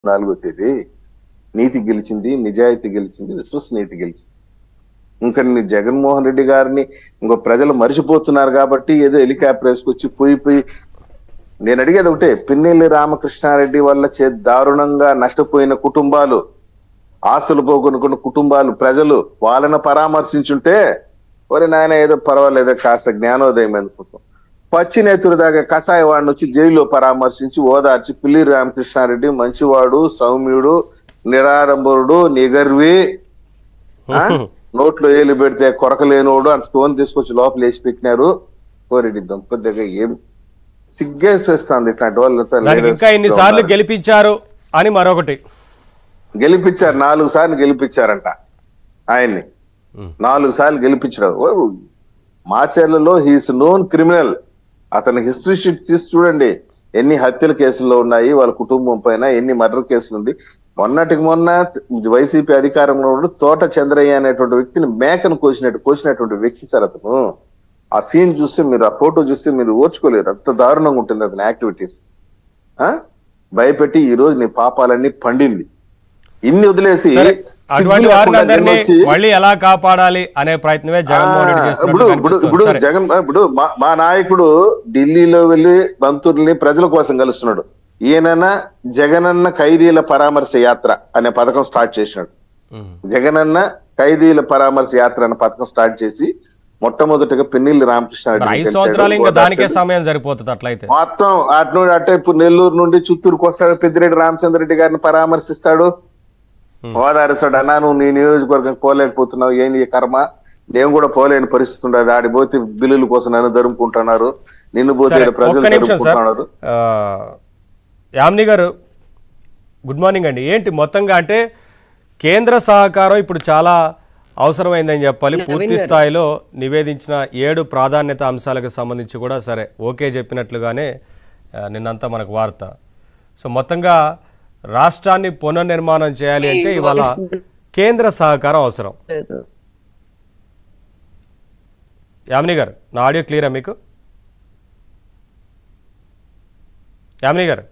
నాలుగో తేదీ నీతి గెలిచింది నిజాయితీ గెలిచింది విశ్వసనీయత గెలిచింది ఇంకా నీ జగన్మోహన్ రెడ్డి గారిని ఇంకో ప్రజలు మర్చిపోతున్నారు కాబట్టి ఏదో హెలికాప్టర్ వేసుకొచ్చి పోయి పోయి నేను అడిగేది ఒకటే పిన్నెల్లి రామకృష్ణారెడ్డి వల్ల చే దారుణంగా నష్టపోయిన కుటుంబాలు ఆస్తులు పోగొనుకున్న కుటుంబాలు ప్రజలు వాళ్ళని పరామర్శించుంటే ఒరే నాయన ఏదో పర్వాలేదు కాస్త జ్ఞానోదయం అనుకుంటాం పచ్చి నేతుడు దాకా కషాయ వాడిని వచ్చి జైల్లో పరామర్శించి ఓదార్చి పిల్లి రామకృష్ణారెడ్డి మంచివాడు సౌమ్యుడు నిరాడంబరుడు నిగర్వి ఆ? నోట్లో ఏలు పెడితే కొరకలేనోడు అంత స్టోన్ తీసుకొచ్చి లోపల వేసి పెట్టినారు కోరెడ్డి దంపతి దగ్గర ఏం సిగ్గేస్తుంది ఇట్లాంటి వాళ్ళతో దానికి ఇంకా ఇన్నిసార్లు గెలిపించారు అని మరొకటి గెలిపించారు నాలుగు సార్లు గెలిపించారంట ఆయన్ని నాలుగు సార్లు గెలిపించారు ఓ, మాచర్లలో హీస్ నోన్ క్రిమినల్ అతని హిస్టరీ షీట్ తీసి చూడండి ఎన్ని హత్యల కేసుల్లో ఉన్నాయి వాళ్ళ కుటుంబం పైన ఎన్ని మర్డర్ కేసులు ఉంది మొన్నటికి మొన్న వైసీపీ అధికారంలో ఉన్న తోట చంద్రయ్య అనేటువంటి వ్యక్తిని మేకను కోసినట్టు కోసినటువంటి వ్యక్తి సార్ అతను ఆ సీన్ చూస్తే మీరు ఆ ఫోటో చూస్తే మీరు ఓర్చుకోలేరు అంత దారుణంగా ఉంటుంది అతని యాక్టివిటీస్ ఆ భయపెట్టి ఈ రోజు నీ పాపాలన్నీ పండింది ఇన్ని వదిలేసి సరే సిగ్గు అటువంటి లేకుండా వారిని అందరినీ జనం వచ్చి, మళ్ళీ ఎలా కాపాడాలి అనే ప్రయత్నమే జగన్మోహన్ రెడ్డి ఆ, ఇప్పుడు చేస్తున్నట్టు ఇప్పుడు ఇప్పుడు కనిపిస్తోంది. సరే. జగన్ ఇప్పుడు మా- మా నాయకుడు ఢిల్లీలో వెళ్లి మంత్రుల్ని ప్రజల కోసం కలుస్తున్నాడు ఈయనన్న జగనన్న ఖైదీల పరామర్శ యాత్ర అనే పథకం స్టార్ట్ చేసినాడు ఉమ్. జగనన్న ఖైదీల పరామర్శ యాత్ర అనే పథకం స్టార్ట్ చేసి మొట్టమొదటిగా పిన్నిల్లి రామకృష్ణ మరి ఐదు సంవత్సరాలు ఇంకా దానికే సమయం సరిపోతుంది అట్లయితే మొత్తం అటు నుండి అటే ఇప్పుడు నెల్లూరు నుండి చిత్తూరుకు వస్తాడు పెద్దిరెడ్డి రామచంద్ర రెడ్డి గారిని పరామర్శిస్తాడు ఓదారిస్తాడు అన్నా నువ్వు నీ నియోజకవర్గం పోలేకపోతున్నావు ఏంది ఈ కర్మ నేను కూడా పోలేని పరిస్థితి ఉండదు ఆడి పోతే బిల్లుల కోసం నన్ను ధరుముకుంటున్నారు నిన్ను పోతే సరే ఈడ ప్రజలు ఒక్క నిమిషం సార్ ధరుముకుంటున్నారు ఆ, యామిని గారు గుడ్ మార్నింగ్ అండి ఏంటి మొత్తంగా అంటే కేంద్ర సహకారం ఇప్పుడు చాలా అవసరమైందని చెప్పాలి పూర్తి స్థాయిలో నివేదించిన ఏడు ప్రాధాన్యత అంశాలకు సంబంధించి కూడా సరే ఓకే చెప్పినట్లుగానే ఆ, నిన్నంతా మనకు వార్త సో మొత్తంగా రాష్ట్రాన్ని పునర్నిర్మాణం చేయాలి అంటే ఇవాళ కేంద్ర సహకారం అవసరం లేదు యామిని గారు నా ఆడియో క్లియరా మీకు యామిని గారు